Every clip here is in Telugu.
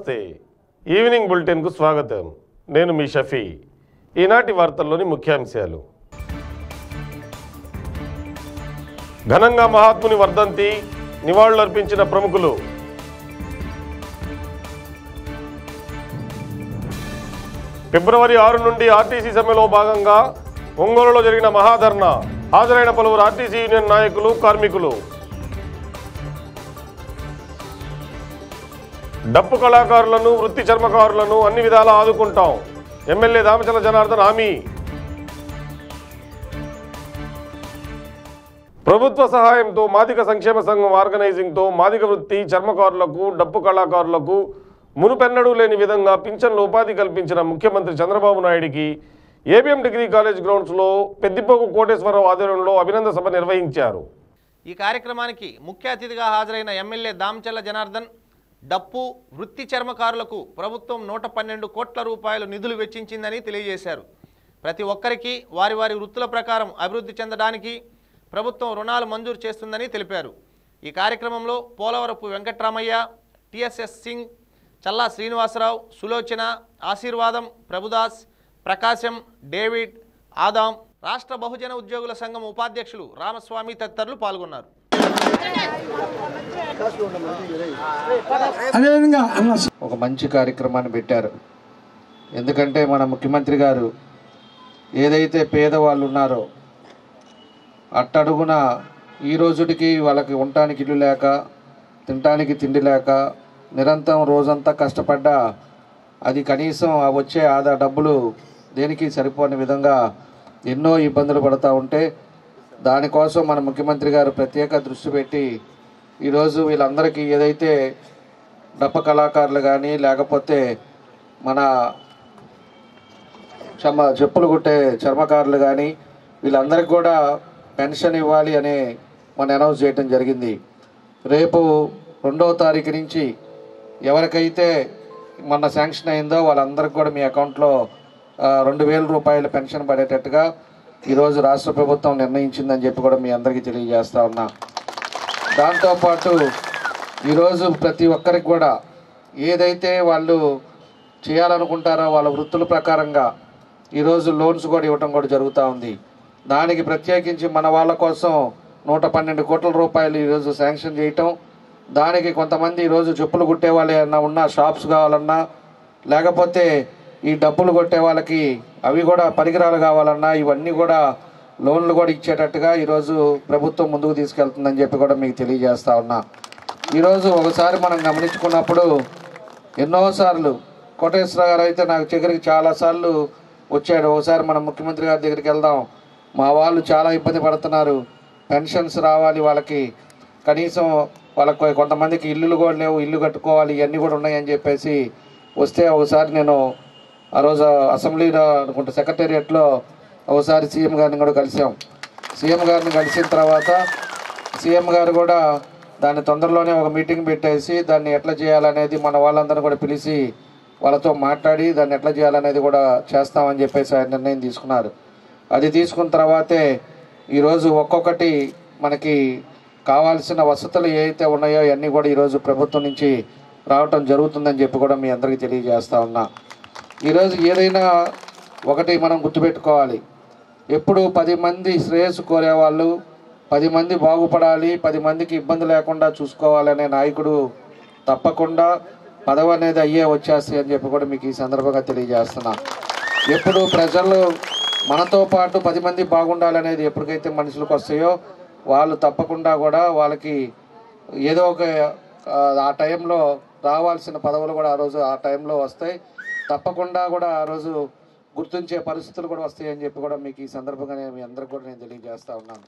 నమస్తే ఈవినింగ్ బులెటిన్కు స్వాగతం నేను మీ షఫీ ఈనాటి వార్తల్లోని ముఖ్యాంశాలు ఘనంగా మహాత్ముని వర్ధంతి నివాళులర్పించిన ప్రముఖులు ఫిబ్రవరి ఆరు నుండి ఆర్టీసీ సమ్మెలో భాగంగా ఒంగోలులో జరిగిన మహాధర్నా హాజరైన పలువురు ఆర్టీసీ యూనియన్ నాయకులు కార్మికులు డప్పు కళాకారులను వృత్తి చర్మకారులను అన్ని విధాలా ఆదుకుంటాం ఎమ్మెల్యే దామచల జనార్దన్ హామీ ప్రభుత్వ సహాయంతో మాదిక సంక్షేమ సంఘం ఆర్గనైజింగ్తో మాదిక వృత్తి చర్మకారులకు డప్పు కళాకారులకు మునుపెన్నడూ లేని విధంగా పింఛన్లు ఉపాధి కల్పించిన ముఖ్యమంత్రి చంద్రబాబు నాయుడికి ఏబిఎం డిగ్రీ కాలేజ్ గ్రౌండ్స్లో పెద్దిపోకు కోటేశ్వరరావు ఆధ్వర్యంలో అభినందన సభ నిర్వహించారు ఈ కార్యక్రమానికి ముఖ్య అతిథిగా హాజరైన ఎమ్మెల్యే దామచల్ల జనార్దన్ డప్పు వృత్తి చర్మకారులకు ప్రభుత్వం నూట పన్నెండు కోట్ల రూపాయలు నిధులు వెచ్చించిందని తెలియజేశారు ప్రతి ఒక్కరికి వారి వారి వృత్తుల ప్రకారం అభివృద్ధి చెందడానికి ప్రభుత్వం రుణాలు మంజూరు చేస్తుందని తెలిపారు ఈ కార్యక్రమంలో పోలవరపు వెంకట్రామయ్య టిఎస్ఎస్ సింగ్ చల్లా శ్రీనివాసరావు సులోచన ఆశీర్వాదం ప్రభుదాస్ ప్రకాశం డేవిడ్ ఆదాం రాష్ట్ర బహుజన ఉద్యోగుల సంఘం ఉపాధ్యక్షులు రామస్వామి తదితరులు పాల్గొన్నారు అదేవిధంగా అన్న ఒక మంచి కార్యక్రమాన్ని పెట్టారు ఎందుకంటే మన ముఖ్యమంత్రి గారు ఏదైతే పేదవాళ్ళు ఉన్నారో అట్టడుగున ఈ రోజుటికి వాళ్ళకి ఉండటానికి ఇల్లు లేక తినటానికి తిండి లేక నిరంతరం రోజంతా కష్టపడ్డా అది కనీసం ఆ వచ్చే ఆదా డబ్బులు దేనికి సరిపోని విధంగా ఎన్నో ఇబ్బందులు పడుతూ ఉంటే దానికోసం మన ముఖ్యమంత్రి గారు ప్రత్యేక దృష్టి పెట్టి ఈరోజు వీళ్ళందరికీ ఏదైతే డప్ప కళాకారులు కానీ లేకపోతే మన చమ చెప్పులు కుట్టే చర్మకారులు కానీ వీళ్ళందరికీ కూడా పెన్షన్ ఇవ్వాలి అని మనం అనౌన్స్ చేయడం జరిగింది రేపు రెండవ తారీఖు నుంచి ఎవరికైతే మొన్న శాంక్షన్ అయిందో వాళ్ళందరికీ కూడా మీ అకౌంట్లో ఆ, రెండు వేల రూపాయల పెన్షన్ పడేటట్టుగా ఈరోజు రాష్ట్ర ప్రభుత్వం నిర్ణయించిందని చెప్పి కూడా మీ అందరికీ తెలియజేస్తా ఉన్నా దాంతోపాటు ఈరోజు ప్రతి ఒక్కరికి కూడా ఏదైతే వాళ్ళు చేయాలనుకుంటారో వాళ్ళ వృత్తుల ప్రకారంగా ఈరోజు లోన్స్ కూడా ఇవ్వటం కూడా జరుగుతూ ఉంది దానికి ప్రత్యేకించి మన వాళ్ళ కోసం నూట పన్నెండు కోట్ల రూపాయలు ఈరోజు శాంక్షన్ చేయటం దానికి కొంతమంది ఈరోజు చెప్పులు కుట్టే వాళ్ళు ఏమన్నా ఉన్న షాప్స్ కావాలన్నా లేకపోతే ఈ డబ్బులు కొట్టే వాళ్ళకి అవి కూడా పరికరాలు కావాలన్నా ఇవన్నీ కూడా లోన్లు కూడా ఇచ్చేటట్టుగా ఈరోజు ప్రభుత్వం ముందుకు తీసుకెళ్తుందని చెప్పి కూడా మీకు తెలియజేస్తా ఉన్నా ఈరోజు ఒకసారి మనం గమనించుకున్నప్పుడు ఎన్నోసార్లు కోటేశ్వర గారు అయితే నాకు దగ్గరికి చాలాసార్లు వచ్చాడు ఒకసారి మన ముఖ్యమంత్రి గారి దగ్గరికి వెళ్దాం మా వాళ్ళు చాలా ఇబ్బంది పడుతున్నారు పెన్షన్స్ రావాలి వాళ్ళకి కనీసం వాళ్ళకి కొంతమందికి ఇల్లులు కూడా లేవు ఇల్లు కట్టుకోవాలి ఇవన్నీ కూడా ఉన్నాయని చెప్పేసి వస్తే ఒకసారి నేను ఆ రోజు అసెంబ్లీలో అనుకుంటా సెక్రటేరియట్లో ఒకసారి సీఎం గారిని కూడా కలిసాం సీఎం గారిని కలిసిన తర్వాత సీఎం గారు కూడా దాన్ని తొందరలోనే ఒక మీటింగ్ పెట్టేసి దాన్ని ఎట్లా చేయాలనేది మన వాళ్ళందరూ కూడా పిలిచి వాళ్ళతో మాట్లాడి దాన్ని ఎట్లా చేయాలనేది కూడా చేస్తామని చెప్పేసి ఆయన నిర్ణయం తీసుకున్నారు అది తీసుకున్న తర్వాతే ఈరోజు ఒక్కొక్కటి మనకి కావాల్సిన వసతులు ఏవైతే ఉన్నాయో అన్నీ కూడా ఈరోజు ప్రభుత్వం నుంచి రావటం జరుగుతుందని చెప్పి కూడా మీ అందరికీ తెలియజేస్తా ఉన్నా ఈరోజు ఏదైనా ఒకటి మనం గుర్తుపెట్టుకోవాలి ఎప్పుడు పది మంది శ్రేయస్సు కోరేవాళ్ళు పది మంది బాగుపడాలి పది మందికి ఇబ్బంది లేకుండా చూసుకోవాలనే నాయకుడు తప్పకుండా పదవి అనేది అయ్యే వచ్చేస్తాయి అని చెప్పి కూడా మీకు ఈ సందర్భంగా తెలియజేస్తున్నా ఎప్పుడు ప్రజలు మనతో పాటు పది మంది బాగుండాలనేది ఎప్పటికైతే మనుషులకు వస్తాయో వాళ్ళు తప్పకుండా కూడా వాళ్ళకి ఏదో ఒక ఆ, ఆ టైంలో రావాల్సిన పదవులు కూడా ఆ రోజు ఆ టైంలో వస్తాయి తప్పకుండా కూడా ఆ రోజు గుర్తించే పరిస్థితులు కూడా వస్తాయి అని చెప్పి కూడా మీకు ఈ సందర్భంగా నేను మీ అందరికి కూడా నేను తెలియజేస్తా ఉన్నాను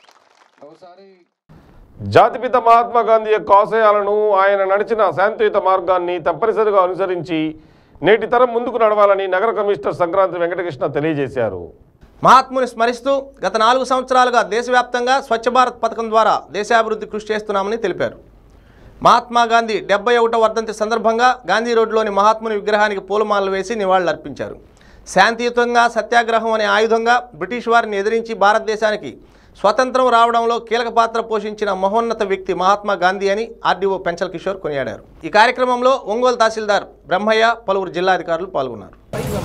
ఒకసారి జాతిపిత మహాత్మా గాంధీ యొక్క ఆశయాలను ఆయన నడిచిన శాంతియుత మార్గాన్ని తప్పనిసరిగా అనుసరించి నేటి తరం ముందుకు నడవాలని నగర కమిషనర్ సంక్రాంతి వెంకటకృష్ణ తెలియజేశారు మహాత్ముని స్మరిస్తూ గత నాలుగు సంవత్సరాలుగా దేశవ్యాప్తంగా స్వచ్ఛ భారత్ పథకం ద్వారా దేశాభివృద్ధి కృషి చేస్తున్నామని తెలిపారు మహాత్మా గాంధీ డెబ్బై ఒకటో వర్ధంతి సందర్భంగా గాంధీ రోడ్లోని మహాత్ముని విగ్రహానికి పూలమాలలు వేసి నివాళులర్పించారు శాంతియుతంగా సత్యాగ్రహం అనే ఆయుధంగా బ్రిటిష్ వారిని ఎదిరించి భారతదేశానికి స్వతంత్రం రావడంలో కీలక పాత్ర పోషించిన మహోన్నత వ్యక్తి మహాత్మా గాంధీ అని ఆర్డీఓ పెంచల్ కిషోర్ కొనియాడారు ఈ కార్యక్రమంలో ఒంగోలు తహసీల్దార్ బ్రహ్మయ్య పలువురు జిల్లాధికారులు పాల్గొన్నారు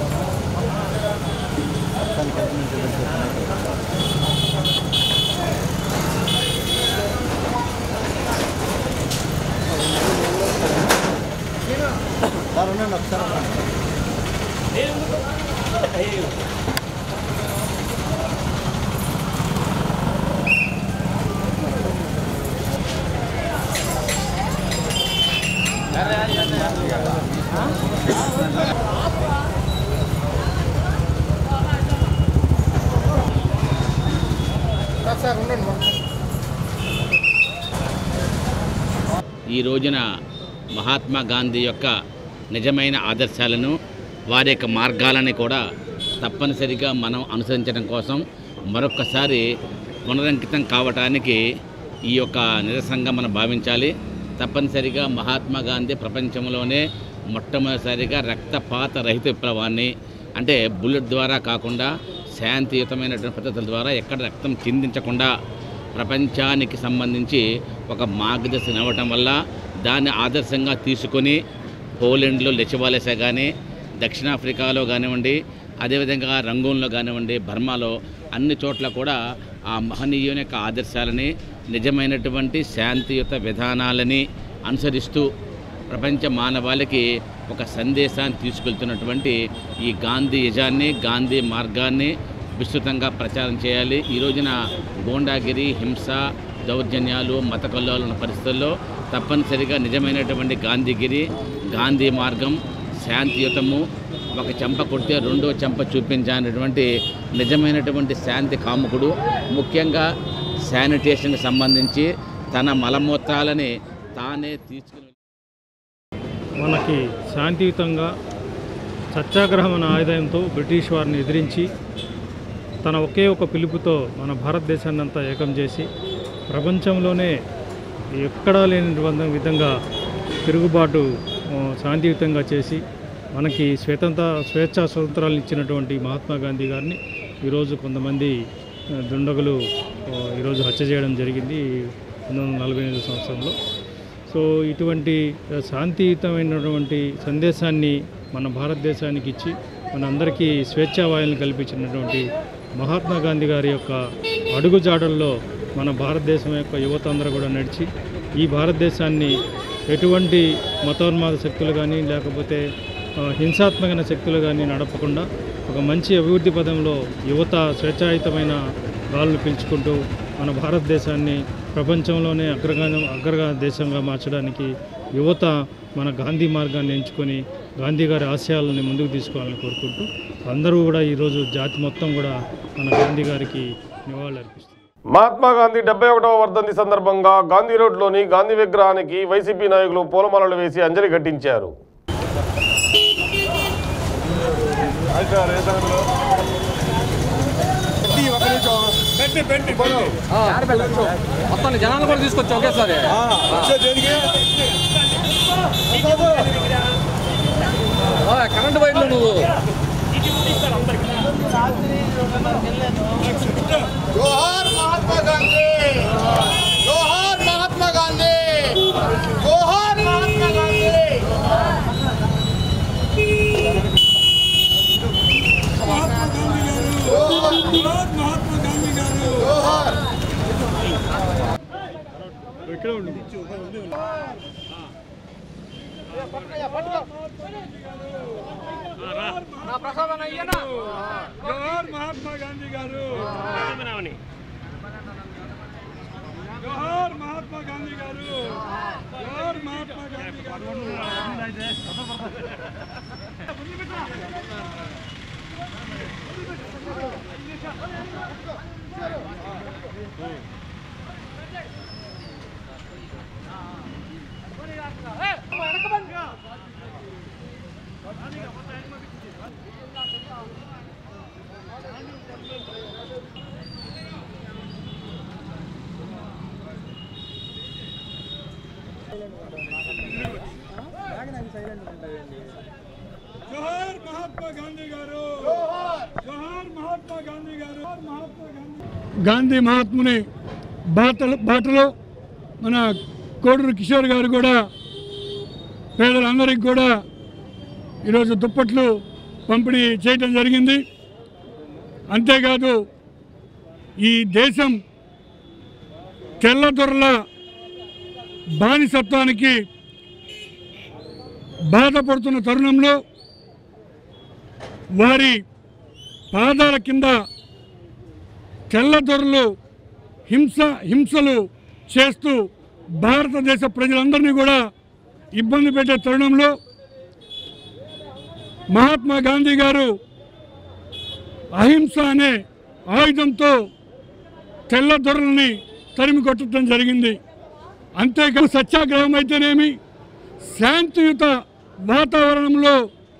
ఈ రోజున మహాత్మా గాంధీ యొక్క నిజమైన ఆదర్శాలను వారి యొక్క మార్గాలని కూడా తప్పనిసరిగా మనం అనుసరించడం కోసం మరొక్కసారి పునరంకితం కావటానికి ఈ యొక్క నిరసనగా మనం భావించాలి తప్పనిసరిగా మహాత్మా గాంధీ ప్రపంచంలోనే మొట్టమొదటిసారిగా రక్తపాత రహిత విప్లవాన్ని అంటే బుల్లెట్ ద్వారా కాకుండా శాంతియుతమైనటువంటి పద్ధతుల ద్వారా ఎక్కడ రక్తం చిందించకుండా ప్రపంచానికి సంబంధించి ఒక మార్గదర్శనం ఇవ్వటం వల్ల దాన్ని ఆదర్శంగా తీసుకొని పోలెండ్లో లెచవాలేసా కానీ దక్షిణాఫ్రికాలో కానివ్వండి అదేవిధంగా రంగూన్లో కానివ్వండి బర్మాలో అన్ని చోట్ల కూడా ఆ మహనీయుని యొక్క ఆదర్శాలని నిజమైనటువంటి శాంతియుత విధానాలని అనుసరిస్తూ ప్రపంచ మానవాళికి ఒక సందేశాన్ని తీసుకెళ్తున్నటువంటి ఈ గాంధీ యజాన్ని గాంధీ మార్గాన్ని విస్తృతంగా ప్రచారం చేయాలి ఈ రోజున గోండాగిరి హింస దౌర్జన్యాలు మత కల్లోలు ఉన్న పరిస్థితుల్లో తప్పనిసరిగా నిజమైనటువంటి గాంధీగిరి గాంధీ మార్గం శాంతియుతము ఒక చెంప కొడితే రెండో చెంప చూపించాలనేటువంటి నిజమైనటువంటి శాంతి కాముకుడు ముఖ్యంగా శానిటేషన్కి సంబంధించి తన మలమూత్రాలని తానే తీసుకుని మనకి శాంతియుతంగా సత్యాగ్రహం అనే ఆయుధంతో బ్రిటిష్ వారిని ఎదిరించి తన ఒకే ఒక పిలుపుతో మన భారతదేశాన్ని అంతా ఏకం చేసి ప్రపంచంలోనే ఎక్కడా లేని విధంగా తిరుగుబాటు ఆ, శాంతియుతంగా చేసి మనకి స్వతంత్ర స్వేచ్ఛా స్వతంత్రాలు ఇచ్చినటువంటి మహాత్మా గాంధీ గారిని ఈరోజు కొంతమంది ఆ, దుండగులు ఆ, ఈరోజు హత్య చేయడం జరిగింది పంతొమ్మిది వందల నలభై ఎనిమిది సంవత్సరంలో సో ఇటువంటి శాంతియుతమైనటువంటి సందేశాన్ని మన భారతదేశానికి ఇచ్చి మనందరికీ స్వేచ్ఛావాయులను కల్పించినటువంటి మహాత్మా గాంధీ గారి యొక్క అడుగుజాడల్లో మన భారతదేశం యొక్క యువత అందరూ కూడా నడిచి ఈ భారతదేశాన్ని ఎటువంటి మతోన్మాద శక్తులు కానీ లేకపోతే ఆ, హింసాత్మకమైన శక్తులు కానీ నడపకుండా ఒక మంచి అభివృద్ధి పదంలో యువత స్వేచ్ఛాయుతమైన గాలులు పీల్చుకుంటూ మన భారతదేశాన్ని ప్రపంచంలోనే అగ్రగాన అగ్రగా దేశంగా మార్చడానికి యువత మన గాంధీ మార్గాన్ని ఎంచుకొని గాంధీ గారి ఆశయాలని ముందుకు తీసుకోవాలని కోరుకుంటూ అందరూ కూడా ఈరోజు జాతి మొత్తం కూడా మన గాంధీ గారికి నివాళులు అర్పిస్తుంది మహాత్మా గాంధీ డెబ్బై ఒకటవ వర్ధంతి సందర్భంగా గాంధీ రోడ్లోని గాంధీ విగ్రహానికి వైసీపీ నాయకులు పూలమాలలు వేసి అంజలి ఘటించారు మొత్తం జనాలు కూడా తీసుకొచ్చి ఒకేసారి ఆ, కరెంటు వైర్లు నువ్వు జోహార్ మహాత్మా గాంధీ జోహార్ మహాత్మా గాంధీ జోహార్ మహాత్మా గాంధీ జోహార్ జోహార్ మహాత్మా గాంధీ గారు జోహార్ జోహార్ మహాత్మా గాంధీ గారు జోహార్ మహాత్మా గాంధీ గాంధీ మహాత్ముని బాటలు బాటలో మన కోడూరు కిషోర్ గారు కూడా పేదలందరికీ కూడా ఈరోజు దుప్పట్లు పంపిణీ చేయటం జరిగింది అంతేకాదు ఈ దేశం తెల్లదొరల బానిసత్వానికి బాధపడుతున్న తరుణంలో వారి పాదాల కింద తెల్లదొరలు హింస హింసలు చేస్తూ భారతదేశ ప్రజలందరినీ కూడా ఇబ్బంది పెట్టే తరుణంలో మహాత్మా గాంధీ గారు అహింస అనే ఆయుధంతో తెల్లదొరల్ని తరిమి కొట్టడం జరిగింది అంతేకాదు సత్యాగ్రహం అయితేనేమి శాంతియుత వాతావరణంలో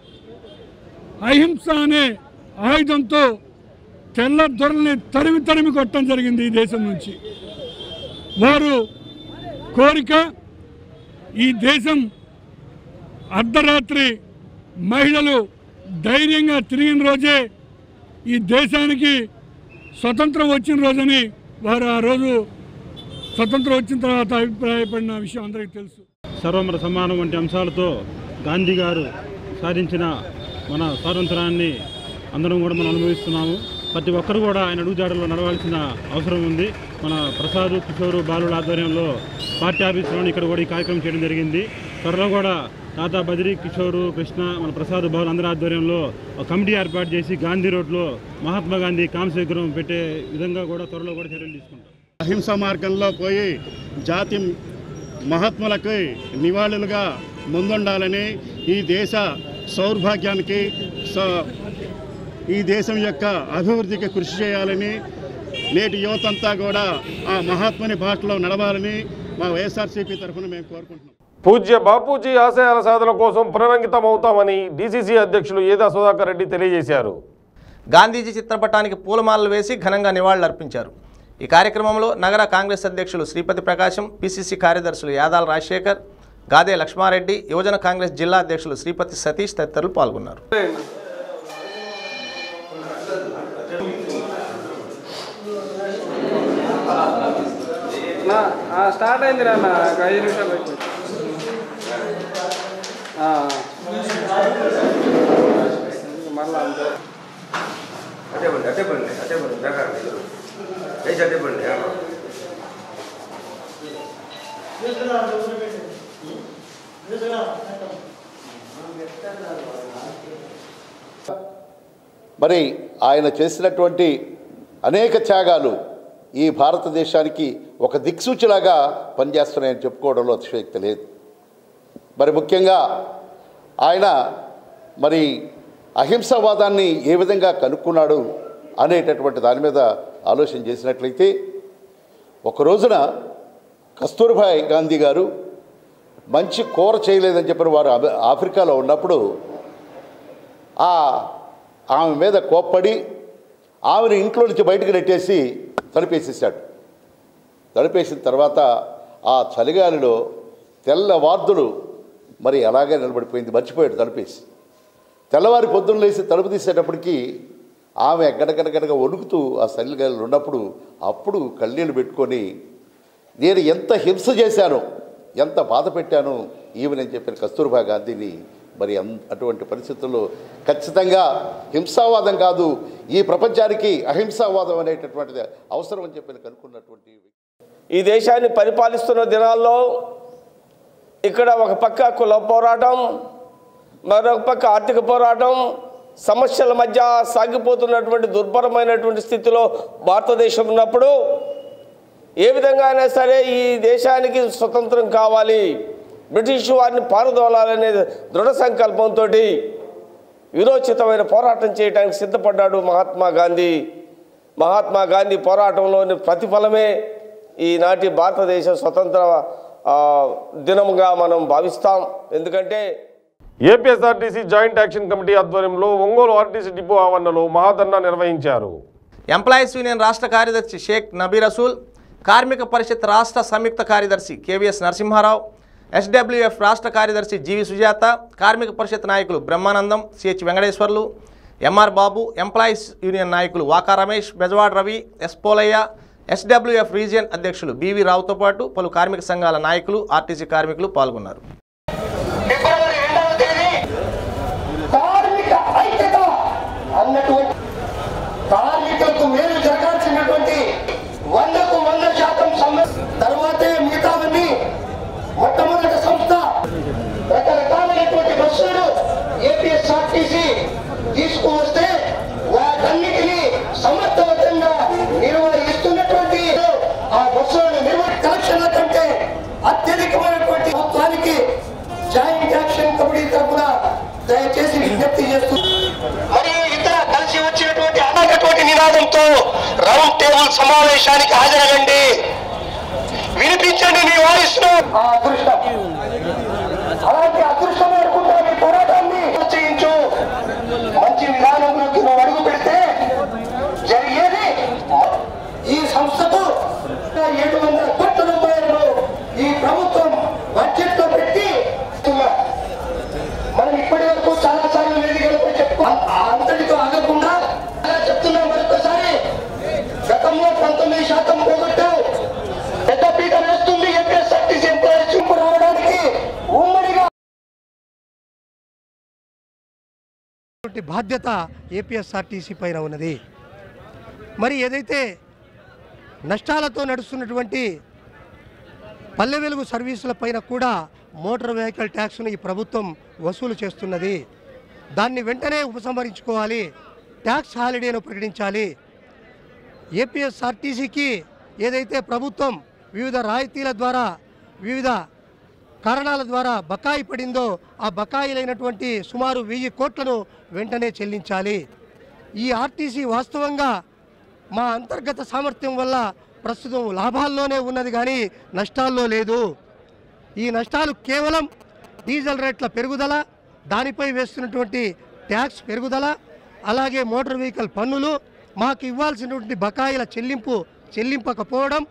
అహింస అనే ఆయుధంతో తెల్ల దొరల్ని తరిమి తరిమి కొట్టడం జరిగింది ఈ దేశం నుంచి వారు కోరిక ఈ దేశం అర్ధరాత్రి మహిళలు ధైర్యంగా తిరిగిన రోజే ఈ దేశానికి స్వతంత్రం వచ్చిన రోజని వారు ఆ రోజు స్వతంత్రం వచ్చిన తర్వాత అభిప్రాయపడిన విషయం అందరికీ తెలుసు సర్వమత సమానం వంటి అంశాలతో గాంధీ గారు సాధించిన మన స్వాతంత్రాన్ని అందరం కూడా మనం అనుభవిస్తున్నాము ప్రతి ఒక్కరు కూడా ఆయన అడుగుజాడలో నడవాల్సిన అవసరం ఉంది మన ప్రసాద్ కిషోరు బాలుల ఆధ్వర్యంలో పార్టీ ఆఫీసులోని ఇక్కడ కూడా ఈ కార్యక్రమం చేయడం జరిగింది త్వరలో కూడా తాతా బద్రి కిషోరు కృష్ణ మన ప్రసాద్ భవన్ అందరి ఆధ్వర్యంలో ఒక కమిటీ ఏర్పాటు చేసి గాంధీ రోడ్లో మహాత్మా గాంధీ కాంస్య విగ్రహం పెట్టే విధంగా కూడా త్వరలో కూడా చర్యలు తీసుకుంటాం అహింస మార్గంలో పోయి జాతి మహాత్ములకు నివాళులుగా ముందుండాలని ఈ దేశ సౌర్భాగ్యానికి స- ఈ దేశం యొక్క అభివృద్ధికి కృషి చేయాలని నేటి యువతంతా కూడా ఆ మహాత్ముని బాటలో నడవాలని మా వైఎస్ఆర్సీపీ తరఫున మేము కోరుకుంటున్నాం పూజ్య బాపూజీ ఆశయాల సాధన కోసం పునరంకితం అవుతామని డీసీసీ అధ్యక్షులు ఏదా సుధాకర్ రెడ్డి తెలియజేశారు గాంధీజీ చిత్రపటానికి పూలమాలలు వేసి ఘనంగా నివాళులర్పించారు ఈ కార్యక్రమంలో నగర కాంగ్రెస్ అధ్యక్షులు శ్రీపతి ప్రకాశం పిసిసి కార్యదర్శులు యాదాల రాజశేఖర్ గాదే లక్ష్మారెడ్డి యువజన కాంగ్రెస్ జిల్లా అధ్యక్షులు శ్రీపతి సతీష్ తదితరులు పాల్గొన్నారు స్టార్ట్ అయింది రా అన్న ఒక ఐదు నిమిషాలు అయిపోయింది మళ్ళా అంతే అదే బండి అదే బండి అదే బండి బేకార్ వేసి అదే బండి మరి ఆయన చేసినటువంటి అనేక త్యాగాలు ఈ భారతదేశానికి ఒక దిక్సూచిలాగా పనిచేస్తున్నాయని చెప్పుకోవడంలో అతిశయోక్తి లేదు మరి ముఖ్యంగా ఆయన మరి అహింసావాదాన్ని ఏ విధంగా కనుక్కున్నాడు అనేటటువంటి దాని మీద ఆలోచన చేసినట్లయితే ఒక రోజున కస్తూర్భాయ్ గాంధీ గారు మంచి కూర చేయలేదని చెప్పిన వారు అమె- ఆఫ్రికాలో ఉన్నప్పుడు ఆ ఆమె మీద కోప్పడి ఆమెను ఇంట్లో నుంచి బయటకు నెట్టేసి తడిపేసేసాడు తడిపేసిన తర్వాత ఆ చలిగాలిలో తెల్ల వార్దులు మరి అలాగే నిలబడిపోయింది మర్చిపోయాడు తడిపేసి తెల్లవారి పొద్దున్న లేచి తలుపు తీసేటప్పటికి ఆమె గడగడగడగా వణుకుతూ ఆ చలిగాలిలో ఉన్నప్పుడు అప్పుడు కళ్ళీళ్ళు పెట్టుకొని నేను ఎంత హింస చేశానో ఎంత బాధ పెట్టానో ఈమెనని చెప్పిన కస్తూర్బా గాంధీని మరి అన్- అటువంటి పరిస్థితుల్లో ఖచ్చితంగా హింసావాదం కాదు ఈ ప్రపంచానికి అహింసావాదం అనేటటువంటిది అవసరం అని చెప్పి కనుక్కున్నటువంటి ఈ దేశాన్ని పరిపాలిస్తున్న దినాల్లో ఇక్కడ ఒక పక్క కుల పోరాటం మరొక పక్క ఆర్థిక పోరాటం సమస్యల మధ్య సాగిపోతున్నటువంటి దుర్భరమైనటువంటి స్థితిలో భారతదేశం ఉన్నప్పుడు ఏ విధంగా అయినా సరే ఈ దేశానికి స్వతంత్రం కావాలి బ్రిటిష్ వారిని పారదోలాలనే దృఢ సంకల్పంతో విరోచితమైన పోరాటం చేయడానికి సిద్ధపడ్డాడు మహాత్మా గాంధీ మహాత్మా గాంధీ పోరాటంలోని ప్రతిఫలమే ఈనాటి భారతదేశ స్వతంత్ర ఆ, దినముగా మనం భావిస్తాం ఎందుకంటే ఏపీఎస్ఆర్టీసీ జాయింట్ యాక్షన్ కమిటీ ఆధ్వర్యంలో ఒంగోలు ఆర్టీసీ డిపో ఆవరణలో మహాధర్నా నిర్వహించారు ఎంప్లాయీస్ యూనియన్ రాష్ట్ర కార్యదర్శి షేక్ నబీ రసూల్ కార్మిక పరిషత్ రాష్ట్ర సంయుక్త కార్యదర్శి కేవీఎస్ నరసింహారావు ఎస్డబ్ల్యూఎఫ్ రాష్ట్ర కార్యదర్శి జీవి సుజాత కార్మిక పరిషత్ నాయకులు Brahmanandam CH Venkateswarlu MR Babu employees union నాయకులు Vaka Ramesh Bezawada Ravi S Polaiah SWF region అధ్యక్షులు బీవీ రావుతో పాటు పలు కార్మిక సంఘాల నాయకులు ఆర్టీసీ కార్మికులు పాల్గొన్నారు కార్మిక ఐక్యత అన్నటువంటి కార్మికులకు మేలు జరగాల్సినటువంటి వందకు వంద శాతం సమ్మె తర్వాతే మిగతావన్నీ మొట్టమొదటి సంస్థ రకరకాలైనటువంటి బస్సులు ఏపీఎస్ఆర్టీసీ తీసుకువస్తే వాటన్నిటినీ సమర్థవంతంగా నిర్వహిస్తున్నటువంటి ఆ బస్సులను నిర్వహణ కలెక్షన్ల కంటే అత్యధికమైనటువంటి మొత్తానికి జాయింట్ యాక్షన్ కమిటీ తరఫున దయచేసి విజ్ఞప్తి చేస్తూ మరి ఇతర కలిసి వచ్చినటువంటి అనేకటువంటి నినాదంతో రౌండ్ టేబుల్ సమావేశానికి హాజరగండి వినిపించండి మీ వాయిస్ ను ఆ అదృష్టం అలాంటి అదృష్టం అనుకుంటా మీ పోరాటాన్ని చేయించు మంచి విధానంలోకి నువ్వు అడుగు పెడితే జరిగేది ఈ సంస్థకు ఏడు వందల కోట్ల రూపాయలను ఈ ప్రభుత్వం బడ్జెట్ లో పెట్టి మనం ఇప్పటి వరకు చాలా సార్లు వేదికలపై చెప్పు అంతటితో ఆగకుండా అలా చెప్తున్నాం మరొకసారి గతంలో పంతొమ్మిది శాతం పోగొట్టావు పెద్ద పీట వేస్తుంది ఏపీఎస్ఆర్టీసీ ఎంప్లాయీస్ చింపు రావడానికి ఉమ్మడిగా బాధ్యత ఏపీఎస్ఆర్టీసీ పైన ఉన్నది మరి ఏదైతే నష్టాలతో నడుస్తున్నటువంటి పల్లె వెలుగు సర్వీసుల పైన కూడా మోటార్ వెహికల్ ట్యాక్స్ను ఈ ప్రభుత్వం వసూలు చేస్తున్నది దాన్ని వెంటనే ఉపసంహరించుకోవాలి ట్యాక్స్ హాలిడేను ప్రకటించాలి ఏపీఎస్ఆర్టీసీకి ఏదైతే ప్రభుత్వం వివిధ రాయితీల ద్వారా వివిధ కారణాల ద్వారా బకాయి పడిందో ఆ బకాయిలైనటువంటి సుమారు వెయ్యి కోట్లను వెంటనే చెల్లించాలి ఈ ఆర్టీసీ వాస్తవంగా మా అంతర్గత సామర్థ్యం వల్ల ప్రస్తుతం లాభాల్లోనే ఉన్నది కానీ నష్టాల్లో లేదు ఈ నష్టాలు కేవలం డీజిల్ రేట్ల పెరుగుదల దానిపై వేస్తున్నటువంటి ట్యాక్స్ పెరుగుదల అలాగే మోటార్ వెహికల్ పన్నులు మాకు ఇవ్వాల్సినటువంటి బకాయిల చెల్లింపు చెల్లింపకపోవడం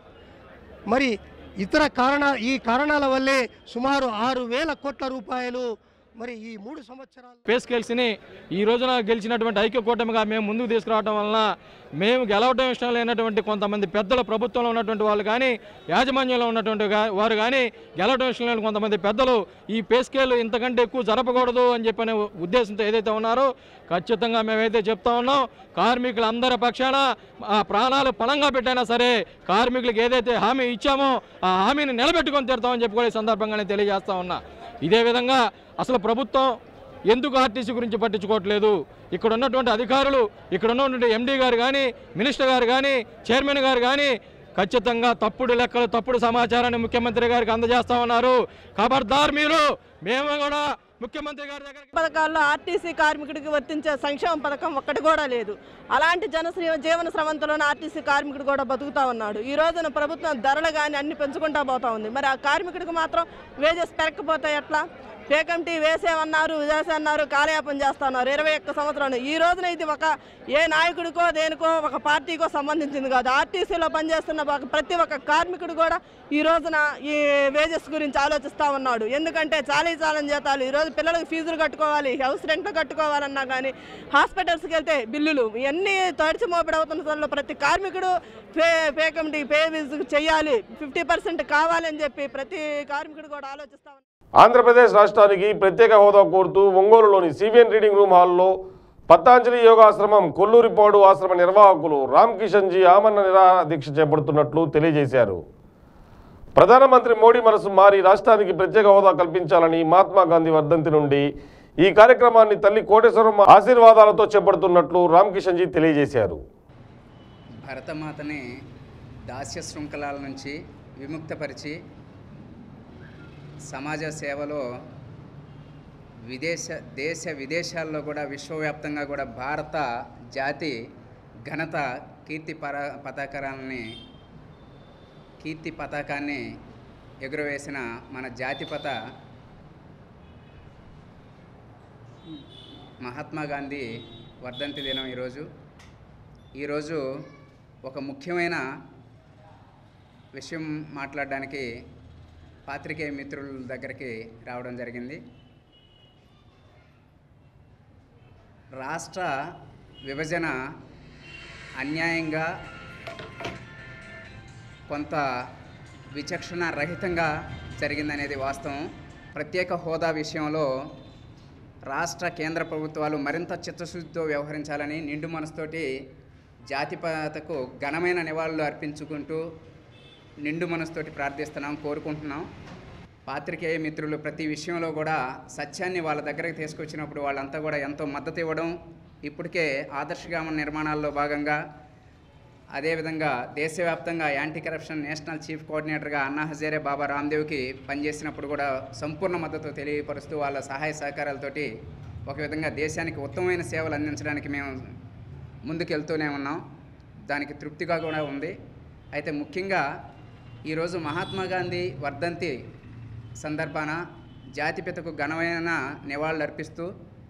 మరి ఇతర కారణ ఈ కారణాల వల్లే సుమారు ఆరు వేల కోట్ల రూపాయలు మరి ఈ మూడు సంవత్సరాలు పే స్కేల్స్ని ఈ రోజున గెలిచినటువంటి ఐక్య కూటమిగా మేము ముందుకు తీసుకురావడం వలన మేము గెలవడం ఇష్టం లేనటువంటి కొంతమంది పెద్దలు ప్రభుత్వంలో ఉన్నటువంటి వాళ్ళు కానీ యాజమాన్యంలో ఉన్నటువంటి గా- వారు కానీ గెలవడం ఇష్టం లేని కొంతమంది పెద్దలు ఈ పే స్కేల్ ఇంతకంటే ఎక్కువ జరపకూడదు అని చెప్పనే ఉద్దేశంతో ఏదైతే ఉన్నారో ఖచ్చితంగా మేమైతే చెప్తా ఉన్నాం కార్మికులందరి పక్షాన ఆ ప్రాణాలు పణంగా పెట్టైనా సరే కార్మికులకు ఏదైతే హామీ ఇచ్చామో ఆ హామీని నిలబెట్టుకొని తీరుతామని చెప్పి కూడా ఈ సందర్భంగానే తెలియజేస్తా ఉన్నా ఇదే విధంగా అసలు ప్రభుత్వం ఎందుకు ఆర్టీసీ గురించి పట్టించుకోవట్లేదు ఇక్కడ ఉన్నటువంటి అధికారులు ఇక్కడ ఉన్నటువంటి ఎండీ గారు కానీ మినిస్టర్ గారు కానీ చైర్మన్ గారు కానీ ఖచ్చితంగా తప్పుడు లెక్కలు తప్పుడు సమాచారాన్ని ముఖ్యమంత్రి గారికి అందజేస్తా ఉన్నారు ఖబర్దార్ మీరు మేము కూడా ముఖ్యమంత్రి గారి దగ్గర పథకాల్లో ఆర్టీసీ కార్మికుడికి వర్తించే సంక్షేమ పథకం ఒక్కటి కూడా లేదు అలాంటి జనశ్రీ జీవన స్రవంతిలోనే ఆర్టీసీ కార్మికుడు కూడా బతుకుతా ఉన్నాడు ఈ రోజున ప్రభుత్వం ధరలు కానీ అన్ని పెంచుకుంటా పోతా ఉంది మరి ఆ కార్మికుడికి మాత్రం వేజెస్ పెరగకపోతే ఎట్లా పేకంటీ వేసేమన్నారు వేసేమన్నారు కాలయాపన చేస్తున్నారు ఇరవై ఒక్క సంవత్సరాలు ఈ రోజున ఇది ఒక ఏ నాయకుడికో దేనికో ఒక పార్టీకో సంబంధించింది కాదు ఆర్టీసీలో పనిచేస్తున్న ఒక- ప్రతి ఒక్క కార్మికుడు కూడా ఈ రోజున ఈ వేజెస్ గురించి ఆలోచిస్తూ ఉన్నాడు ఎందుకంటే చాలీ చాలని జీతాలు ఈ రోజు పిల్లలకు ఫీజులు కట్టుకోవాలి హౌస్ రెంట్లు కట్టుకోవాలన్నా కానీ హాస్పిటల్స్కి వెళ్తే బిల్లులు ఇవన్నీ తడిచి మోపిడవుతున్న సమయంలో ప్రతి కార్మికుడు పే పే కమిటీ పే విజ్ చేయాలి ఫిఫ్టీ పర్సెంట్ కావాలని చెప్పి ప్రతి కార్మికుడు కూడా ఆలోచిస్తా ఉన్నాడు ఆంధ్రప్రదేశ్ రాష్ట్రానికి ప్రత్యేక హోదా కోరుతూ ఒంగోలులోని సివిఎన్ రీడింగ్ రూమ్ హాల్లో పతాంజలి యోగాశ్రమం కొల్లూరిపాడు ఆశ్రమ నిర్వాహకులు రామ్ కిషన్ జీ ఆమరణ నిరాహార దీక్ష చేపడుతున్నట్లు తెలియజేశారు ప్రధానమంత్రి మోడీ మనసు మారి రాష్ట్రానికి ప్రత్యేక హోదా కల్పించాలని మహాత్మా గాంధీ వర్ధంతి నుండి ఈ కార్యక్రమాన్ని తల్లి కోటేశ్వరం ఆశీర్వాదాలతో చేపడుతున్నట్లు రామ్ కిషన్ జీ తెలియజేశారు భరతమాతని దాస్య శృంఖలాల నుంచి విముక్తపరిచి సమాజ సేవలో విదేశ దేశ విదేశాల్లో కూడా విశ్వవ్యాప్తంగా కూడా భారత జాతి ఘనత కీర్తి పర పతాకాలని కీర్తి పతాకాన్ని ఎగురవేసిన మన జాతిపత మహాత్మా గాంధీ వర్ధంతి దినం ఈరోజు ఈరోజు ఒక ముఖ్యమైన విషయం మాట్లాడడానికి పాత్రికేయ మిత్రుల దగ్గరికి రావడం జరిగింది రాష్ట్ర విభజన అన్యాయంగా కొంత విచక్షణ రహితంగా జరిగిందనేది వాస్తవం ప్రత్యేక హోదా విషయంలో రాష్ట్ర కేంద్ర ప్రభుత్వాలు మరింత చిత్తశుద్ధితో వ్యవహరించాలని నిండు మనసుతోటి జాతిపాతకు ఘనమైన నివాళులు అర్పించుకుంటూ నిండు మనసుతోటి ప్రార్థిస్తున్నాం కోరుకుంటున్నాం పాత్రికేయ మిత్రులు ప్రతి విషయంలో కూడా సత్యాన్ని వాళ్ళ దగ్గరకు తీసుకొచ్చినప్పుడు వాళ్ళంతా కూడా ఎంతో మద్దతు ఇవ్వడం ఇప్పటికే ఆదర్శగ్రామ నిర్మాణాల్లో భాగంగా అదేవిధంగా దేశవ్యాప్తంగా యాంటీ కరప్షన్ నేషనల్ చీఫ్ కోఆర్డినేటర్గా అన్నా హజేరే బాబా రామ్దేవ్కి పనిచేసినప్పుడు కూడా సంపూర్ణ మద్దతు తెలియపరుస్తూ వాళ్ళ సహాయ సహకారాలతోటి ఒక విధంగా దేశానికి ఉత్తమమైన సేవలు అందించడానికి మేము ముందుకెళ్తూనే ఉన్నాం దానికి తృప్తిగా కూడా ఉంది అయితే ముఖ్యంగా ఈరోజు మహాత్మా గాంధీ వర్ధంతి సందర్భాన జాతిపితకు ఘనమైన నివాళులు అర్పిస్తూ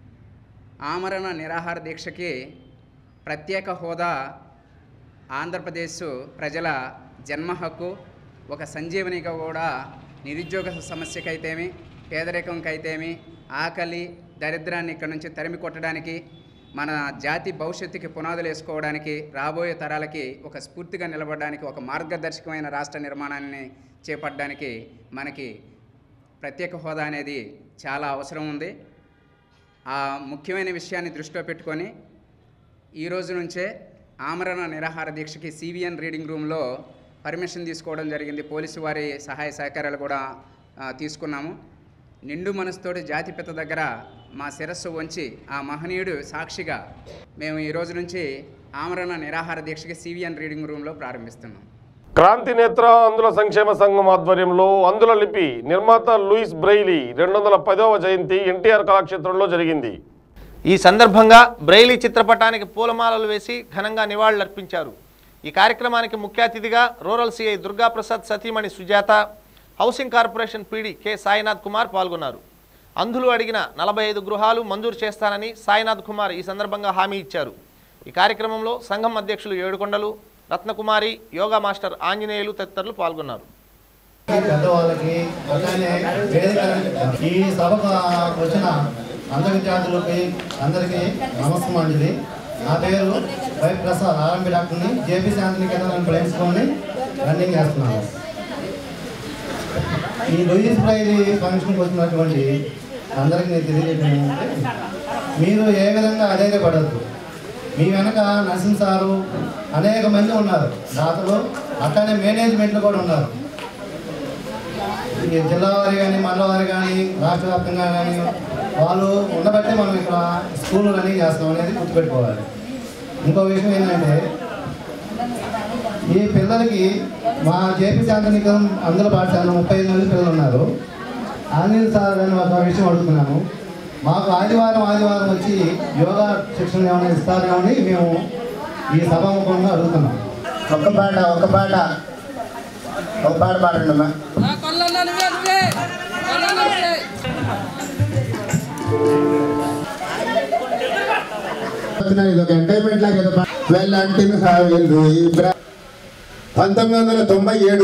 ఆమరణ నిరాహార దీక్షకి ప్రత్యేక హోదా ఆంధ్రప్రదేశ్ ప్రజల జన్మ హక్కు ఒక సంజీవనిగా కూడా నిరుద్యోగ సమస్యకైతేమి పేదరికంకైతేమి ఆకలి దరిద్రాన్ని ఇక్కడ నుంచి తరిమి కొట్టడానికి మన జాతి భవిష్యత్తుకి పునాదులు వేసుకోవడానికి రాబోయే తరాలకి ఒక స్ఫూర్తిగా నిలబడడానికి ఒక మార్గదర్శకమైన రాష్ట్ర నిర్మాణాన్ని చేపట్టడానికి మనకి ప్రత్యేక హోదా అనేది చాలా అవసరం ఉంది ఆ ముఖ్యమైన విషయాన్ని దృష్టిలో పెట్టుకొని ఈ రోజు నుంచే ఆమరణ నిరాహార దీక్షకి సివిఎన్ రీడింగ్ రూమ్లో పర్మిషన్ తీసుకోవడం జరిగింది పోలీసు వారి సహాయ సహకారాలు కూడా ఆ, తీసుకున్నాము నిండు మనసుతోటి జాతిపిత దగ్గర మా శిరస్సు వంచి ఆ మహనీయుడు సాక్షిగా మేము ఈ రోజు నుంచి ఆమరణ నిరాహార దీక్షకి సివిఎన్ రీడింగ్ రూమ్లో ప్రారంభిస్తున్నాం క్రాంతి నేత్ర అందుల సంక్షేమ సంఘం ఆధ్వర్యంలో అందుల లిపి నిర్మాత లూయిస్ బ్రెయిలీ రెండు వందల పదవ జయంతి ఎన్టీఆర్ కళాక్షేత్రంలో జరిగింది ఈ సందర్భంగా బ్రెయిలీ చిత్రపటానికి పూలమాలలు వేసి ఘనంగా నివాళులర్పించారు ఈ కార్యక్రమానికి ముఖ్య అతిథిగా రూరల్ సిఐ దుర్గాప్రసాద్ సతీమణి Sujatha housing corporation PD K Sainath Kumar పాల్గొన్నారు అంధులు అడిగిన నలభై ఐదు గృహాలు మంజూరు చేస్తానని సాయినాథ్ కుమార్ ఈ సందర్భంగా హామీ ఇచ్చారు ఈ కార్యక్రమంలో సంఘం అధ్యక్షులు ఏడుకొండలు రత్నకుమారి యోగా మాస్టర్ ఆంజనేయులు తదితరులు పాల్గొన్నారు పెద్దవాళ్ళకి అలానే వేదిక ఈ సభకు వచ్చిన అందరి విద్యార్థులకి అందరికీ నమస్కారం నా పేరు వై ప్రసాద్ ఆర్ఎంపీ డాక్టర్ని జేపీ శాంతిని కేంద్రాన్ని ప్రవేశించుకొని రన్నింగ్ చేస్తున్నాను ఈ లూయిస్ ప్రైజ్ ఫంక్షన్కి వచ్చినటువంటి అందరికీ నేను తెలియజేయడం ఏంటంటే మీరు ఏ విధంగా అధైర్యపడద్దు మీ వెనక నరసింహ సారు అనేక మంది ఉన్నారు దాతలు అట్లానే మేనేజ్మెంట్లు కూడా ఉన్నారు ఈ జిల్లా వారి కానీ మండల వారి కానీ రాష్ట్ర వ్యాప్తంగా కానీ వాళ్ళు ఉండబట్టే మనం ఇక్కడ స్కూల్ రన్నింగ్ చేస్తాం అనేది గుర్తుపెట్టుకోవాలి ఇంకో విషయం ఏంటంటే ఈ పిల్లలకి మా జేపీ శాంతనికం అందులో పాఠశాలలో ముప్పై ఐదు మంది పిల్లలు ఉన్నారు ఆంజనేయ సార్ అని ఒక విషయం అడుగుతున్నాను మాకు ఆదివారం ఆదివారం వచ్చి యోగా శిక్షణ ఏమైనా ఇస్తారేమని మేము ఈ సభాముఖంగా అడుగుతున్నాం ఒక్క పాట ఒక్క పాట ఒక పాట పాడండి అమ్మా ఇది ఒక ఎంటర్టైన్మెంట్ లాగా ఏదో వెళ్ళంటిన సాగులు పంతొమ్మిది వందల తొంభై ఏడు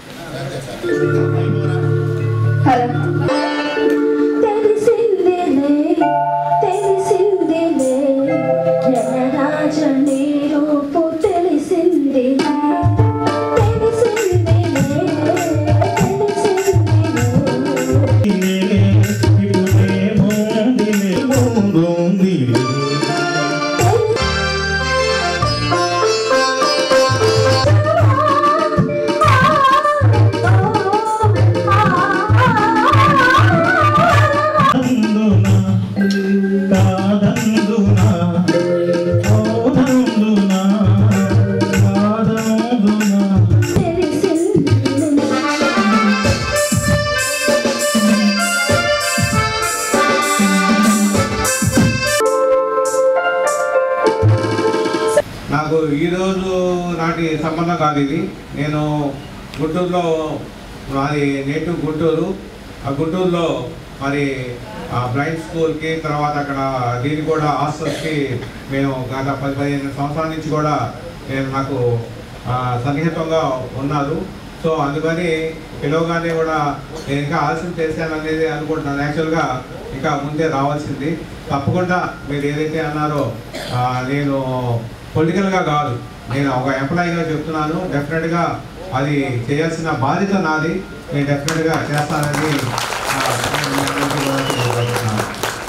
నాకు ఈరోజు నాటి సంబంధం కాదు ఇది నేను గుంటూరులో మాది నేటివ్ గుంటూరు ఆ గుంటూరులో మరి ఆ బ్లైండ్ స్కూల్కి తర్వాత అక్కడ దీని కూడా హాస్టల్స్కి మేము గత పది పదిహేను సంవత్సరాల నుంచి కూడా నేను నాకు ఆ, సన్నిహితంగా ఉన్నారు సో అందుకని పిలవగానే కూడా నేను ఇంకా ఆలస్యం చేశాను అనేది అనుకుంటున్నాను యాక్చువల్గా ఇంకా ముందే రావాల్సింది తప్పకుండా మీరు ఏదైతే అన్నారో ఆ, నేను పొలిటికల్గా కాదు నేను ఒక ఎంప్లాయీగా చెప్తున్నాను డెఫినెట్గా అది చేయాల్సిన బాధ్యత నాది నేను డెఫినెట్గా చేస్తానని ఆ, నేను మీ అందరికీ కూడా తెలియజేస్తున్నాను.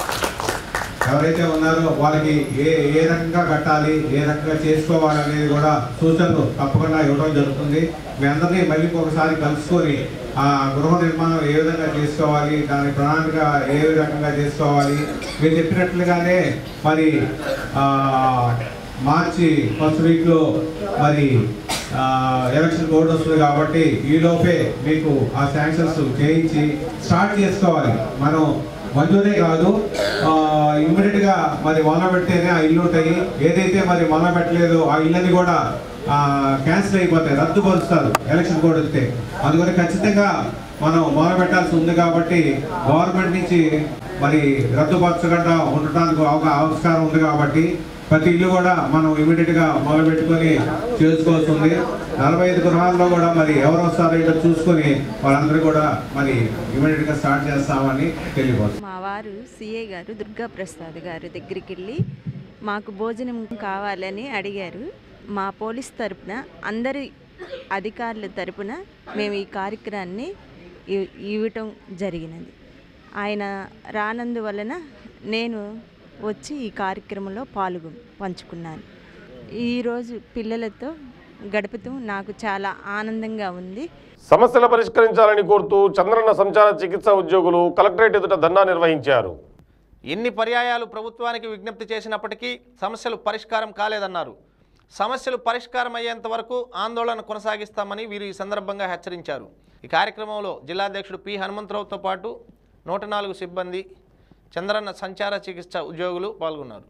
ఎవరైతే ఉన్నారో వాళ్ళకి ఏ ఏ రకంగా కట్టాలి ఏ రకంగా చేసుకోవాలి అనేది కూడా సూచనలు తప్పకుండా ఇవ్వడం జరుగుతుంది మీ అందరినీ మళ్ళీ ఒకసారి కలుసుకొని ఆ గృహ నిర్మాణం ఏ విధంగా చేసుకోవాలి దాని ప్రణాళిక ఏ రకంగా చేసుకోవాలి మీరు చెప్పినట్లుగానే మరి ఆ, మార్చి ఫస్ట్ వీక్లో మరి ఆ, ఎలక్షన్ కోడ్ వస్తుంది కాబట్టి ఈ లోపే మీకు ఆ శాంక్షన్స్ చేయించి స్టార్ట్ చేసుకోవాలి మనం మంజూరే కాదు ఇమ్మీడియట్ గా మరి మొన్న పెడితేనే ఆ ఇల్లు ఉంటాయి ఏదైతే మరి మొన్న పెట్టలేదో ఆ ఇళ్ళని కూడా క్యాన్సిల్ అయిపోతాయి రద్దుపరుస్తారు ఎలక్షన్ కోడ్ వస్తే అందుకని ఖచ్చితంగా మనం మొదలు పెట్టాల్సి ఉంది కాబట్టి గవర్నమెంట్ నుంచి మరి రద్దుపరచకుండా ఉండటానికి అవకా ఆవిష్కారం ఉంది కాబట్టి ప్రతి ఇల్లు కూడా మనం ఇమీడియట్ గా మొదలు పెట్టుకొని చేసుకోవాల్సి ఉంది నలభై ఐదు గృహాల్లో కూడా మరి ఎవరు వస్తారో ఇక్కడ చూసుకొని వాళ్ళందరూ కూడా మరి ఇమీడియట్ గా స్టార్ట్ చేస్తామని తెలియవచ్చు మా వారు సిఏ గారు దుర్గా ప్రసాద్ గారి దగ్గరికి వెళ్ళి మాకు భోజనం కావాలని అడిగారు మా పోలీస్ తరపున అందరి అధికారుల తరపున మేము ఈ కార్యక్రమాన్ని ఇవ్- ఇవ్వటం జరిగినది ఆయన రానందువలన నేను వచ్చి ఈ కార్యక్రమంలో పాల్గొ పంచుకున్నాను ఈరోజు పిల్లలతో గడుపుతూ నాకు చాలా ఆనందంగా ఉంది సమస్యలు పరిష్కరించాలని కోరుతూ చంద్రన్న సంచార చికిత్స ఉద్యోగులు కలెక్టరేట్ ఎదుట ధర్నా నిర్వహించారు ఎన్ని పర్యాయాలు ప్రభుత్వానికి విజ్ఞప్తి చేసినప్పటికీ సమస్యలు పరిష్కారం కాలేదన్నారు సమస్యలు పరిష్కారం అయ్యేంత వరకు ఆందోళన కొనసాగిస్తామని వీరు ఈ సందర్భంగా హెచ్చరించారు ఈ కార్యక్రమంలో జిల్లాధ్యక్షుడు పి హనుమంతరావుతో పాటు నూట నాలుగు సిబ్బంది చంద్రన్న సంచార చికిత్స ఉద్యోగులు పాల్గొన్నారు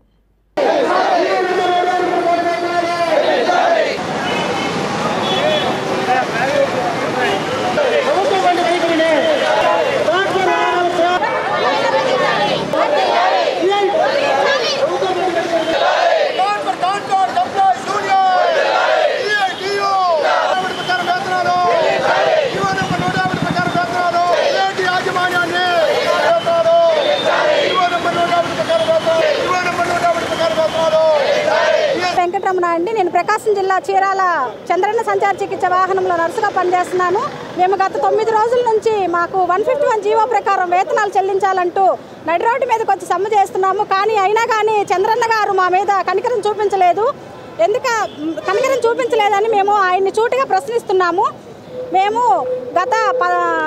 వెంకటరమణ అండి నేను ప్రకాశం జిల్లా చీరాల చంద్రన్న సంచార చికిత్స వాహనంలో నర్సుగా పనిచేస్తున్నాను మేము గత తొమ్మిది రోజుల నుంచి మాకు వన్ ఫిఫ్టీ వన్ జీవో ప్రకారం వేతనాలు చెల్లించాలంటూ నడి రోడ్డు మీదకి వచ్చి సమ్మె చేస్తున్నాము కానీ అయినా కానీ చంద్రన్న గారు మా మీద కనికరం చూపించలేదు ఎందుక కనికరం చూపించలేదని మేము ఆయన్ని చూటిగా ప్రశ్నిస్తున్నాము మేము గత ప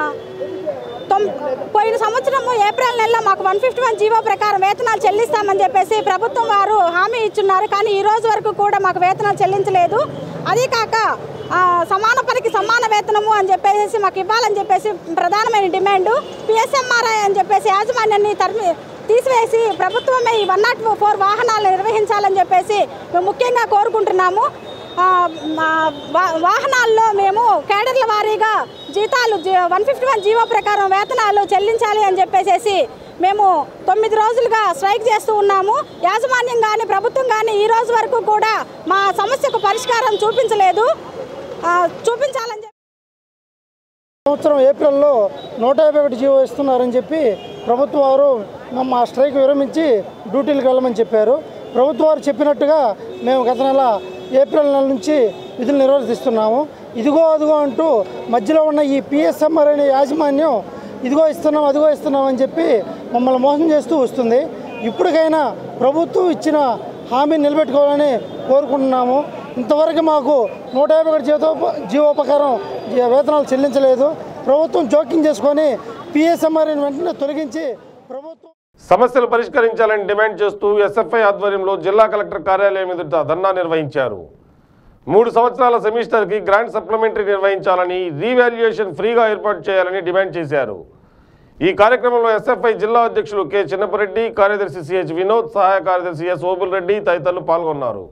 తొమ్ పోయిన సంవత్సరము ఏప్రిల్ నెలలో మాకు వన్ ఫిఫ్టీ వన్ జీవో ప్రకారం వేతనాలు చెల్లిస్తామని చెప్పేసి ప్రభుత్వం వారు హామీ ఇచ్చున్నారు కానీ ఈ రోజు వరకు కూడా మాకు వేతనాలు చెల్లించలేదు అదీ కాక ఆ, సమాన పనికి సమాన వేతనము అని చెప్పేసి మాకు ఇవ్వాలని చెప్పేసి ప్రధానమైన డిమాండ్ పిఎస్ఎంఆర్ఐ అని చెప్పేసి యాజమాన్యాన్ని తరిమి తీసివేసి ప్రభుత్వమే ఈ వన్ నాట్ ఫోర్ వాహనాలు నిర్వహించాలని చెప్పేసి మేము ముఖ్యంగా కోరుకుంటున్నాము ఆ, మా వా- వాహనాల్లో మేము కేడర్ల వారీగా జీతాలు వన్ ఫిఫ్టీ వన్ జీవో ప్రకారం వేతనాలు చెల్లించాలి అని చెప్పేసి మేము తొమ్మిది రోజులుగా స్ట్రైక్ చేస్తూ ఉన్నాము యాజమాన్యం కానీ ప్రభుత్వం కానీ ఈ రోజు వరకు కూడా మా సమస్యకు పరిష్కారం చూపించలేదు ఆ, చూపించాలని చెప్పి సంవత్సరం ఏప్రిల్లో నూట యాభై ఒకటి జీవో ఇస్తున్నారని చెప్పి ప్రభుత్వం వారు మా స్ట్రైక్ విరమించి డ్యూటీలకు వెళ్ళమని చెప్పారు ప్రభుత్వం వారు చెప్పినట్టుగా మేము గత నెల ఏప్రిల్ నెల నుంచి విధులు నిర్వర్తిస్తున్నాము ఇదిగో అదిగో అంటూ మధ్యలో ఉన్న ఈ పిఎస్ఎంఆర్ అనే యాజమాన్యం ఇదిగో ఇస్తున్నాం అదిగో ఇస్తున్నాం అని చెప్పి మమ్మల్ని మోసం చేస్తూ వస్తుంది ఇప్పటికైనా ప్రభుత్వం ఇచ్చిన హామీని నిలబెట్టుకోవాలని కోరుకుంటున్నాము ఇంతవరకు మాకు నూట యాభై ఒకటి జీవో జీవో ప్రకారం జీ- వేతనాలు చెల్లించలేదు ప్రభుత్వం జోక్యం చేసుకొని పిఎస్ఎంఆర్ని వెంటనే తొలగించి ప్రభుత్వం సమస్యలు పరిష్కరించాలని డిమాండ్ చేస్తూ ఎస్ఎఫ్ఐ ఆధ్వర్యంలో జిల్లా కలెక్టర్ కార్యాలయం ఎదుట ధర్నా నిర్వహించారు మూడు సంవత్సరాల సెమిస్టర్కి గ్రాంట్ సప్లిమెంటరీ నిర్వహించాలని రీవాల్యుయేషన్ ఫ్రీగా ఏర్పాటు చేయాలని డిమాండ్ చేశారు ఈ కార్యక్రమంలో ఎస్ఎఫ్ఐ జిల్లా అధ్యక్షులు కె చిన్నపరెడ్డి కార్యదర్శి సిహెచ్ వినోద్ సహాయ కార్యదర్శి ఎస్ ఓబుల్ రెడ్డి తదితరులు పాల్గొన్నారు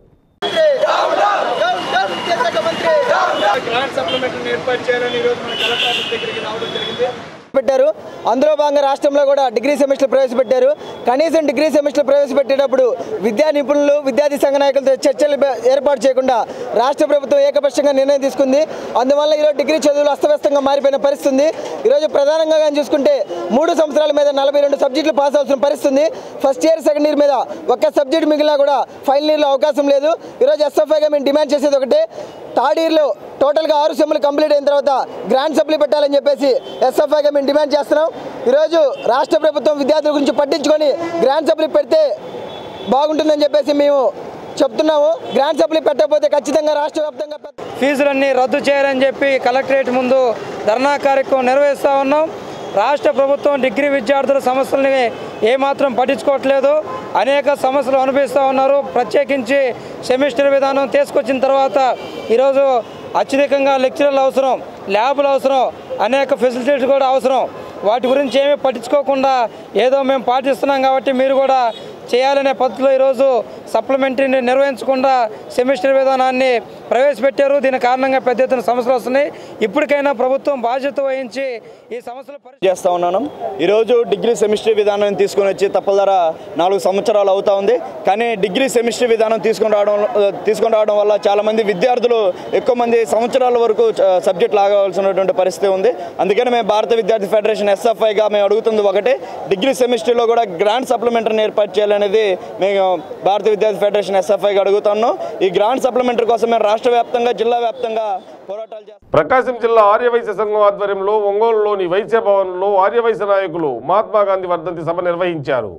గ్రాంట్ సప్లిమెంటరీ ఏర్పాటు చేయాలని ఈరోజు మన కలెక్టర్ ఆఫీస్ దగ్గరికి రావడం జరిగింది పెట్టారు అందులో భాగంగా రాష్ట్రంలో కూడా డిగ్రీ సెమిస్టర్ ప్రవేశపెట్టారు కనీసం డిగ్రీ సెమిస్టర్ ప్రవేశపెట్టేటప్పుడు విద్యా నిపుణులు విద్యార్థి సంఘ నాయకులతో చర్చలు బె- ఏర్పాటు చేయకుండా రాష్ట్ర ప్రభుత్వం ఏకపక్షంగా నిర్ణయం తీసుకుంది అందువల్ల ఈరోజు డిగ్రీ చదువులు అస్తవ్యస్తంగా మారిపోయిన పరిస్థితి ఉంది ఈరోజు ప్రధానంగా కానీ చూసుకుంటే మూడు సంవత్సరాల మీద నలభై రెండు సబ్జెక్టులు పాస్ అవ్వాల్సిన పరిస్థితి ఉంది ఫస్ట్ ఇయర్ సెకండ్ ఇయర్ మీద ఒక్క సబ్జెక్ట్ మిగిలినా కూడా ఫైనల్ ఇయర్లో అవకాశం లేదు ఈరోజు ఎస్ఎఫ్ఐగా మేము డిమాండ్ చేసేది ఒకటే థర్డ్ ఇయర్లో టోటల్గా ఆరు సెమ్లు కంప్లీట్ అయిన తర్వాత గ్రాండ్ సప్లీ పెట్టాలని చెప్పేసి ఎస్ఎఫ్ఐగా మేము డిమాండ్ చేస్తున్నాం ఈరోజు రాష్ట్ర ప్రభుత్వం విద్యార్థుల గురించి పట్టించుకొని గ్రాండ్ సప్లీ పెడితే బాగుంటుందని చెప్పేసి మేము చెప్తున్నాము గ్రాండ్ సప్లీ పెట్టకపోతే ఖచ్చితంగా రాష్ట్ర వ్యాప్తంగా పెద్ద ఫీజులన్నీ రద్దు చేయాలని చెప్పి కలెక్టరేట్ ముందు ధర్నా కార్యక్రమం నిర్వహిస్తూ ఉన్నాం రాష్ట్ర ప్రభుత్వం డిగ్రీ విద్యార్థుల సమస్యల్ని ఏమాత్రం పట్టించుకోవట్లేదు అనేక సమస్యలు అనుభవిస్తూ ఉన్నారు ప్రత్యేకించి సెమిస్టర్ విధానం తీసుకొచ్చిన తర్వాత ఈరోజు అత్యధికంగా లెక్చరర్లు అవసరం ల్యాబులు అవసరం అనేక ఫెసిలిటీస్ కూడా అవసరం వాటి గురించి ఏమీ పట్టించుకోకుండా ఏదో మేము పాటిస్తున్నాం కాబట్టి మీరు కూడా చేయాలనే పద్ధతిలో ఈరోజు సప్లిమెంటరీని నిర్వహించకుండా సెమిస్టర్ విధానాన్ని ప్రవేశపెట్టారు దీని కారణంగా పెద్ద ఎత్తున సమస్యలు వస్తున్నాయి ఇప్పటికైనా ప్రభుత్వం బాధ్యత వహించి ఈ సమస్యలు చేస్తా ఉన్నాను ఈరోజు డిగ్రీ సెమిస్టర్ విధానం తీసుకొని వచ్చి తప్పదర నాలుగు సంవత్సరాలు అవుతా ఉంది కానీ డిగ్రీ సెమిస్టర్ విధానం తీసుకొని రావడం తీసుకొని రావడం వల్ల చాలామంది విద్యార్థులు ఎక్కువ మంది సంవత్సరాల వరకు సబ్జెక్ట్ లాగవలసినటువంటి పరిస్థితి ఉంది అందుకని మేము భారత విద్యార్థి ఫెడరేషన్ ఎస్ఎఫ్ఐగా మేము అడుగుతుంది ఒకటే డిగ్రీ సెమిస్టర్లో కూడా గ్రాండ్ సప్లిమెంటరీని ఏర్పాటు చేయాలనేది మేము భారత విద్యార్థి ఫెడరేషన్ ఎస్ఎఫ్ఐగా అడుగుతున్నాం ఈ గ్రాండ్ సప్లిమెంటరీ కోసం మేము రాష్ట్ర వ్యాప్తంగా జిల్లా వ్యాప్తంగా పోరాటాలు చేస్తాం ప్రకాశం జిల్లా ఆర్యవైశ్య సంఘం ఆధ్వర్యంలో ఒంగోలులోని వైశ్య భవన్లో ఆర్యవైశ్య నాయకులు మహాత్మా గాంధీ వర్ధంతి సభ నిర్వహించారు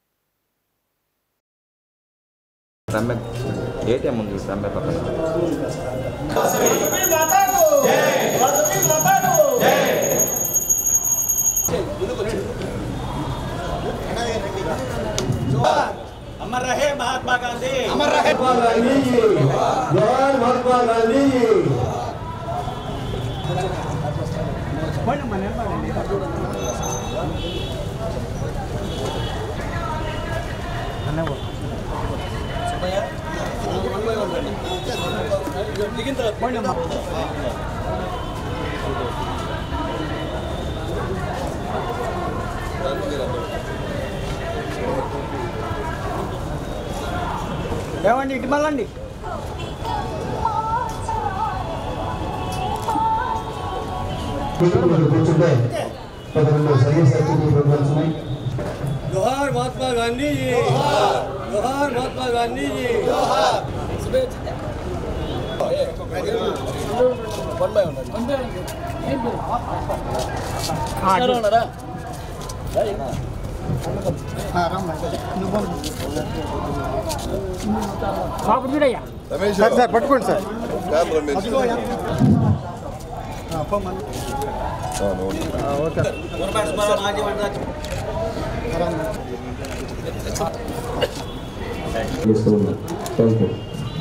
సమ్మె ఏటీఎం ఉంది సమ్మె పక్కన अमर रहे महात्मा गांधी अमर रहे महात्मा गांधी जय महात्मा गांधी ఏమండి ఇటు మళ్ళండి కూర్చుంటే కూర్చుంటే పదకొండు సర్వీస్ సర్టిఫికేట్ ప్రోగ్రామ్స్ ఉన్నాయి जोहार महात्मा गांधी जी जोहार महात्मा गांधी जी సార్ సార్ పట్టుకోండి సార్ ఓకే థ్యాంక్ యూ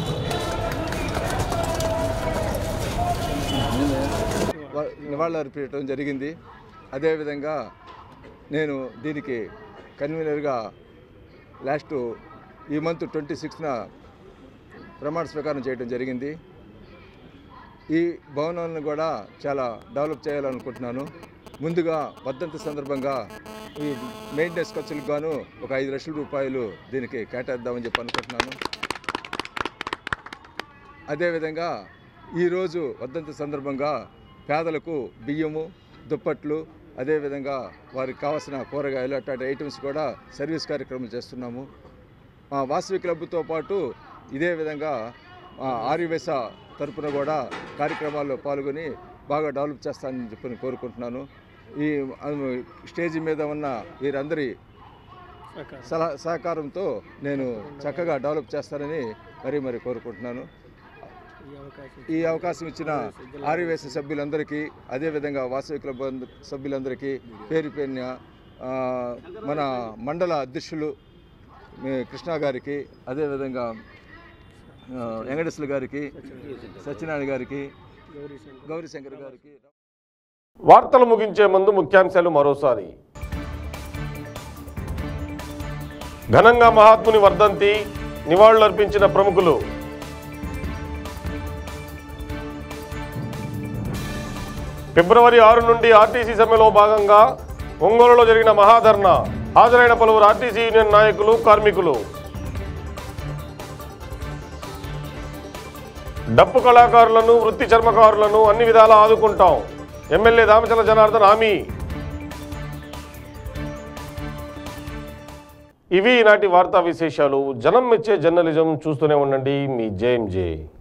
నివాళులు అర్పించడం జరిగింది అదేవిధంగా నేను దీనికి కన్వీనర్గా లాస్ట్ ఈ మంత్ ట్వంటీ సిక్స్న ప్రమాణ స్వీకారం చేయడం జరిగింది ఈ భవనాలను కూడా చాలా డెవలప్ చేయాలనుకుంటున్నాను ముందుగా వర్ధంతి సందర్భంగా ఈ మెయింటెనెన్స్ ఖర్చులకు గాను ఒక ఐదు లక్షల రూపాయలు దీనికి కేటాయిద్దామని చెప్పి అనుకుంటున్నాను అదేవిధంగా ఈరోజు వర్ధంతి సందర్భంగా పేదలకు బియ్యము దుప్పట్లు అదేవిధంగా వారికి కావాల్సిన కూరగాయలు అట్లాంటి ఐటమ్స్ కూడా సర్వీస్ కార్యక్రమం చేస్తున్నాము మా వాసవి క్లబ్తో పాటు ఇదే విధంగా మా ఆర్యవేశ తరపున కూడా కార్యక్రమాల్లో పాల్గొని బాగా డెవలప్ చేస్తానని చెప్పి కోరుకుంటున్నాను ఈ ఆ, స్టేజ్ మీద ఉన్న వీరందరి సలహా సహకారంతో నేను చక్కగా డెవలప్ చేస్తానని మరీ మరి కోరుకుంటున్నాను ఈ అవకాశం ఇచ్చిన ఆర్యవేశ సభ్యులందరికీ అదేవిధంగా వాసవి క్లబ్ అంద- సభ్యులందరికీ పేరు పేరున ఆ, మన మండల అధ్యక్షులు మీ కృష్ణ గారికి అదేవిధంగా ఆ, వెంకటేశ్వర గారికి సత్యనారాయణ గారికి గౌరీశంకర్ గారికి వార్తలు ముగించే ముందు ముఖ్యాంశాలు మరోసారి ఘనంగా మహాత్ముని వర్ధంతి నివాళులర్పించిన ప్రముఖులు ఫిబ్రవరి ఆరు నుండి ఆర్టీసీ సమ్మెలో భాగంగా ఒంగోలులో జరిగిన మహాధర్నా హాజరైన పలువురు ఆర్టీసీ యూనియన్ నాయకులు కార్మికులు డప్పు కళాకారులను వృత్తి చర్మకారులను అన్ని విధాలా ఆదుకుంటాం ఎమ్మెల్యే దామచల జనార్దన్ హామీ ఇవి ఈనాటి వార్తా విశేషాలు జనం మెచ్చే జర్నలిజం చూస్తూనే ఉండండి మీ జేఎంజే